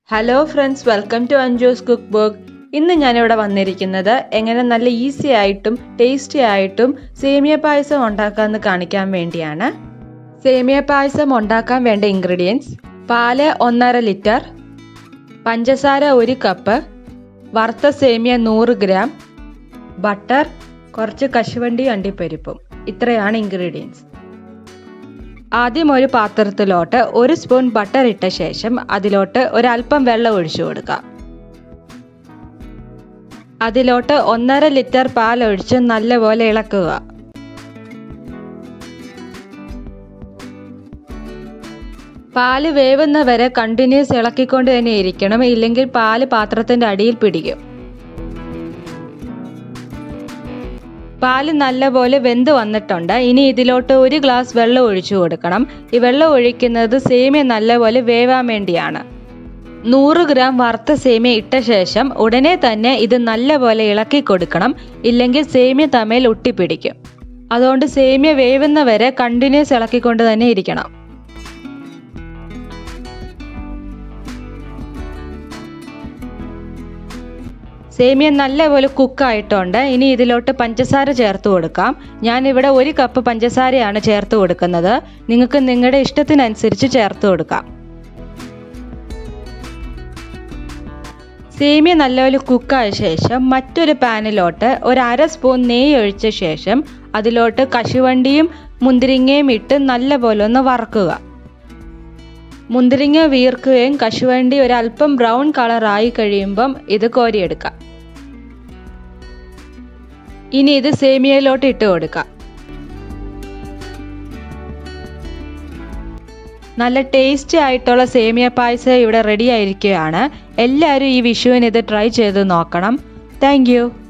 hello friends welcome to Anjo's cook book ഇന്ന് ഞാനിവിടെ വന്നിരിക്കുന്നത് എങ്ങനെ നല്ല ഈസി ആയിട്ടും ടേസ്റ്റി ആയിട്ടും സേമിയ പായസം ഉണ്ടാക്കാമെന്ന് കാണിക്കാൻ വേണ്ടിയാണ് സേമിയ പായസം ഉണ്ടാക്കാൻ വേണ്ട ഇൻഗ്രീഡിയൻസ് പാല് ഒന്നര ലിറ്റർ പഞ്ചസാര ഒരു കപ്പ് വറുത്ത സേമിയ നൂറ് ഗ്രാം ബട്ടർ കുറച്ച് കശുവണ്ടി അണ്ടിപ്പരിപ്പും ഇത്രയാണ് ഇൻഗ്രീഡിയൻസ് ആദ്യം ഒരു പാത്രത്തിലോട്ട് ഒരു സ്പൂൺ ബട്ടർ ഇട്ട ശേഷം അതിലോട്ട് ഒരല്പം വെള്ളം ഒഴിച്ചു കൊടുക്കാം അതിലോട്ട് ഒന്നര ലിറ്റർ പാൽ ഒഴിച്ച് നല്ലപോലെ ഇളക്കുക പാല് വേവുന്ന വരെ കണ്ടിന്യൂസ് ഇളക്കിക്കൊണ്ട് തന്നെ ഇരിക്കണം ഇല്ലെങ്കിൽ പാല് പാത്രത്തിന്റെ അടിയിൽ പിടിക്കും പാല് നല്ലപോലെ വെന്ത് വന്നിട്ടുണ്ട് ഇനി ഇതിലോട്ട് ഒരു ഗ്ലാസ് വെള്ളം ഒഴിച്ചു കൊടുക്കണം ഈ വെള്ളം ഒഴിക്കുന്നത് സേമിയ നല്ലപോലെ വേവാൻ വേണ്ടിയാണ് നൂറ് ഗ്രാം വറുത്ത സേമിയ ഇട്ട ശേഷം ഉടനെ തന്നെ ഇത് നല്ലപോലെ ഇളക്കി കൊടുക്കണം ഇല്ലെങ്കിൽ സേമിയ തമ്മിൽ ഒട്ടിപ്പിടിക്കും അതുകൊണ്ട് സേമിയ വേവുന്ന വരെ കണ്ടിന്യൂസ് ഇളക്കിക്കൊണ്ട് തന്നെ ഇരിക്കണം സേമിയ നല്ലപോലെ കുക്കായിട്ടുണ്ട് ഇനി ഇതിലോട്ട് പഞ്ചസാര ചേർത്ത് കൊടുക്കാം ഞാനിവിടെ ഒരു കപ്പ് പഞ്ചസാരയാണ് ചേർത്ത് കൊടുക്കുന്നത് നിങ്ങൾക്ക് നിങ്ങളുടെ ഇഷ്ടത്തിനനുസരിച്ച് ചേർത്ത് കൊടുക്കാം സേമിയ നല്ലപോലെ കുക്കായ ശേഷം മറ്റൊരു പാനിലോട്ട് ഒരു അര സ്പൂൺ നെയ്യ് ഒഴിച്ച ശേഷം അതിലോട്ട് കശുവണ്ടിയും മുന്തിരിങ്ങയും ഇട്ട് നല്ലപോലെ ഒന്ന് വറക്കുക മുന്തിരിങ്ങ വീർക്കുകയും കശുവണ്ടി ഒരല്പം ബ്രൗൺ കളറായി കഴിയുമ്പം ഇത് കോരിയെടുക്കാം ഇനി ഇത് സേമിയയിലോട്ട് ഇട്ട് കൊടുക്കാം നല്ല ടേസ്റ്റി ആയിട്ടുള്ള സേമിയ പായസം ഇവിടെ റെഡി ആയിരിക്കുകയാണ് എല്ലാവരും ഈ വിഷുവിന് ഇത് ട്രൈ ചെയ്ത് നോക്കണം താങ്ക്